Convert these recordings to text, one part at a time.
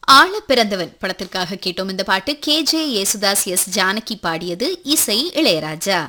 ஆள பிறந்தவன் படத்திற்காக கேட்டோம் இந்த பாட்டு K J Yesudas S Janaki பாடியது இசை இளையராஜா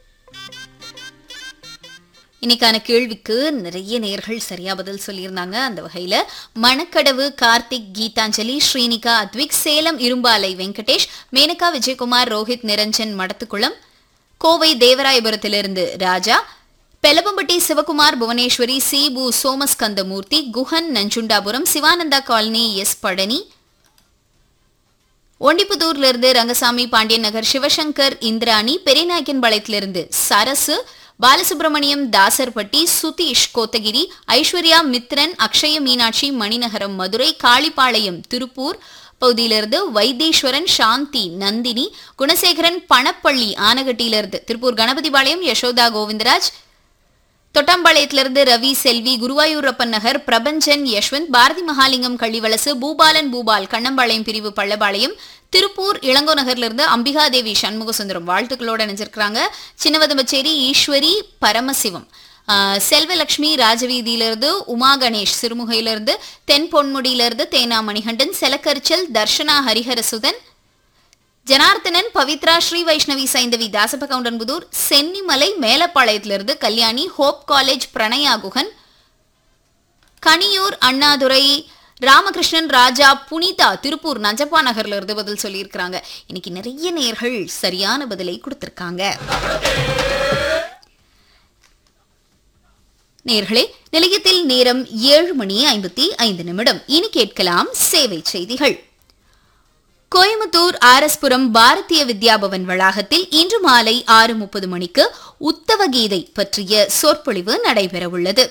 இன்னைக்கான கேள்விக்கு நிறைய நேர்கள் சரியா பதில் சொல்லியிருந்தாங்க அந்த வகையில மணக்கடவு கார்த்திக் கீதாஞ்சலி ஸ்ரீனிகா அத்விக் சேலம் இரும்பாலை வெங்கடேஷ் மேனகா விஜயகுமார் ரோஹித் நிரஞ்சன் மடத்துக்குளம் கோவை தேவராயபுரத்திலிருந்து ராஜா பெலவம்பட்டி சிவகுமார் புவனேஸ்வரி சீபு சோமஸ்கந்தமூர்த்தி குஹன் நஞ்சுண்டாபுரம் சிவானந்தா காலனி எஸ் பழனி ஒண்டிப்புதூர்ல இருந்து ரங்கசாமி பாண்டியன் நகர் சிவசங்கர் இந்திராணி பெரியநாயக்கன்பாளையத்திலிருந்து சரசு பாலசுப்ரமணியம் தாசர்பட்டி சுதீஷ் கோத்தகிரி ஐஸ்வர்யா மித்ரன் அக்ஷய மீனாட்சி மணிநகரம் மதுரை காளிப்பாளையம் திருப்பூர் பகுதியிலிருந்து வைத்தீஸ்வரன் சாந்தி நந்தினி குணசேகரன் பணப்பள்ளி ஆனகட்டியிலிருந்து திருப்பூர் கணபதிபாளையம் யசோதா கோவிந்தராஜ் தொட்டாம்பாளையத்திலிருந்து ரவி செல்வி குருவாயூரப்பன் நகர் பிரபஞ்சன் யஷ்வந்த் பாரதி மகாலிங்கம் கள்ளிவலசு பூபாலன் பூபால் கண்ணம்பாளையம் பிரிவு பள்ளபாளையம் திருப்பூர் இளங்கோ நகர்லிருந்து அம்பிகாதேவி சண்முகசுந்தரம் வாழ்த்துக்களோட நினைச்சிருக்கிறாங்க சின்னவதம்பச்சேரி ஈஸ்வரி பரமசிவம் ஆஹ் செல்வலட்சுமி ராஜவீதியிலிருந்து உமா கணேஷ் சிறுமுகையிலிருந்து தென் பொன்முடியிலிருந்து தேனா மணிகண்டன் செலக்கரிச்சல் தர்ஷனா ஹரிஹரசுதன் ஜனார்த்தனன் பவித்ரா ஸ்ரீ வைஷ்ணவி சைந்தவி தாசப கவுண்டன்புதூர் சென்னிமலை மேலப்பாளையத்திலிருந்து கல்யாணி ஹோப் காலேஜ் பிரணயா குகன் கனியூர் அண்ணாதுரை ராமகிருஷ்ணன் ராஜா புனிதா திருப்பூர் நஜப்பா நகர்ல இருந்து பதில் சொல்லியிருக்கிறாங்க இன்னைக்கு நிறைய நேர்கள் சரியான பதிலை கொடுத்திருக்காங்க நேர்களே நிலையத்தில் நேரம் ஏழு மணி ஐம்பத்தி ஐந்து நிமிடம் இனி கேட்கலாம் சேவை செய்திகள் கோயம்புத்தூர் ஆர்எஸ்புரம் பாரதிய வித்யாபவன் வளாகத்தில் இன்று மாலை ஆறு முப்பது மணிக்கு உத்தவ கீதை பற்றிய சொற்பொழிவு நடைபெறவுள்ளது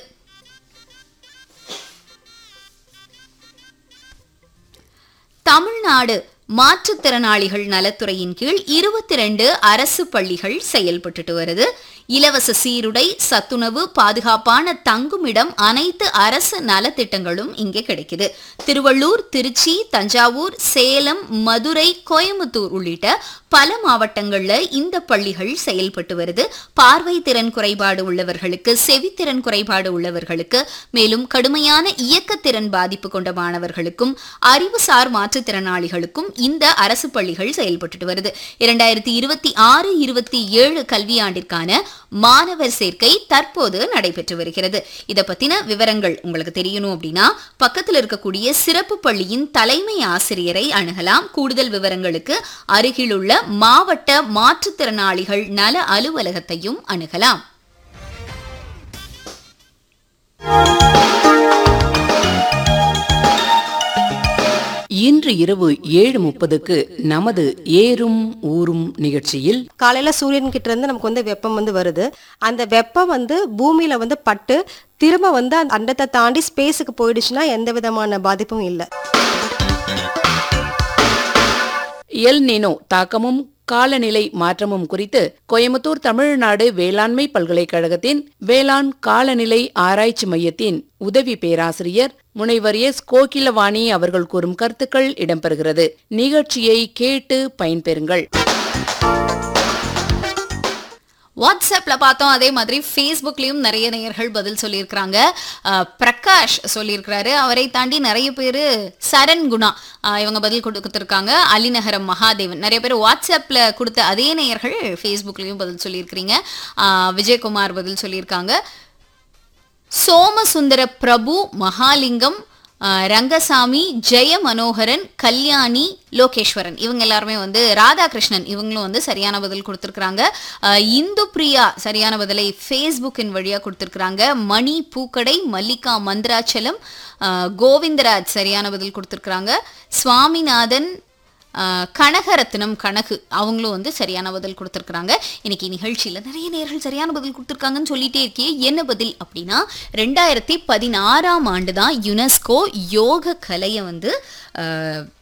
தமிழ்நாடு மாற்றுத்திறனாளிகள் நலத்துறையின் கீழ் இருபத்தி ரெண்டு அரசு பள்ளிகள் செயல்பட்டுட்டு வருது இலவச சீருடை சத்துணவு பாதுகாப்பான தங்குமிடம் அனைத்து அரசு நலத்திட்டங்களும் இங்கே கிடைக்குது திருவள்ளூர் திருச்சி தஞ்சாவூர் சேலம் மதுரை கோயம்புத்தூர் உள்ளிட்ட பல மாவட்டங்கள்ல இந்த பள்ளிகள் செயல்பட்டு வருது பார்வை திறன் குறைபாடு உள்ளவர்களுக்கு செவித்திறன் குறைபாடு உள்ளவர்களுக்கு மேலும் கடுமையான இயக்கத்திறன் பாதிப்பு கொண்ட மாணவர்களுக்கும் அறிவுசார் மாற்றுத்திறனாளிகளுக்கும் இந்த அரசு பள்ளிகள் செயல்பட்டு வருது இரண்டாயிரத்தி இருபத்தி ஆறு இருபத்தி ஏழு கல்வியாண்டிற்கான மாணவர் சேர்க்கை தற்போது நடைபெற்று வருகிறது இதை பத்தின விவரங்கள் உங்களுக்கு தெரியணும் அப்படின்னா பக்கத்தில் இருக்கக்கூடிய சிறப்பு பள்ளியின் தலைமை ஆசிரியரை அணுகலாம் கூடுதல் விவரங்களுக்கு அருகிலுள்ள மாவட்ட மாற்றுத்திறனாளிகள் நல அலுவலகத்தையும் அணுகலாம் இன்று இரவு ஏழு முப்பதுக்கு நமது ஏறும் ஊரும் நிகழ்ச்சியில் காலையில சூரியன் கிட்ட இருந்து நமக்கு வந்து வெப்பம் வந்து வருது அந்த வெப்பம் வந்து பூமியில வந்து பட்டு திரும்ப வந்து அந்த அண்டத்தை தாண்டி ஸ்பேஸுக்கு போயிடுச்சுன்னா எந்த விதமான பாதிப்பும் இல்லை எல் நினோ தாக்கமும் காலநிலை மாற்றமும் குறித்து கோயம்புத்தூர் தமிழ்நாடு வேளாண்மை பல்கலைக்கழகத்தின் வேளாண் காலநிலை ஆராய்ச்சி மையத்தின் உதவி பேராசிரியர் முனைவர் எஸ் கோகிலவாணி அவர்கள் கூறும் கருத்துக்கள் இடம்பெறுகிறது நிகழ்ச்சியை கேட்டு பயன்பெறுங்கள் வாட்ஸ்அப்ல பார்த்தோம் அதே மாதிரி ஃபேஸ்புக்லயும் நிறைய நேயர்கள் பதில் சொல்லியிருக்கிறாங்க அஹ், பிரகாஷ் சொல்லியிருக்கிறாரு அவரை தாண்டி நிறைய பேர் சரண் குணா அஹ், இவங்க பதில் கொடுத்துருக்காங்க அலிநகரம் மகாதேவன் நிறைய பேர் வாட்ஸ்அப்ல கொடுத்த அதே நேயர்கள் ஃபேஸ்புக்லயும் பதில் சொல்லியிருக்கிறீங்க அஹ், விஜயகுமார் பதில் சொல்லியிருக்காங்க சோமசுந்தர பிரபு மகாலிங்கம் அஹ், ரங்கசாமி ஜெய மனோகரன் கல்யாணி லோகேஸ்வரன் இவங்க எல்லாருமே வந்து ராதாகிருஷ்ணன் இவங்களும் வந்து சரியான பதில் கொடுத்துருக்குறாங்க அஹ், இந்து பிரியா சரியான பதிலை ஃபேஸ்புக்கின் வழியாக கொடுத்துருக்குறாங்க மணி பூக்கடை மல்லிகா மந்திராச்சலம் அஹ், கோவிந்தராஜ் சரியான பதில் கொடுத்துருக்குறாங்க சுவாமிநாதன் ஆஹ் கனகரத்னம் கனகு அவங்களும் வந்து சரியான பதில் கொடுத்துருக்குறாங்க இன்னைக்கு நிகழ்ச்சியில் நிறைய நேர்கள் சரியான பதில் கொடுத்துருக்காங்கன்னு சொல்லிட்டே இருக்கே என்ன பதில் அப்படின்னா ரெண்டாயிரத்தி பதினாறாம் ஆண்டு தான் யுனெஸ்கோ யோக கலையை வந்து ஆஹ்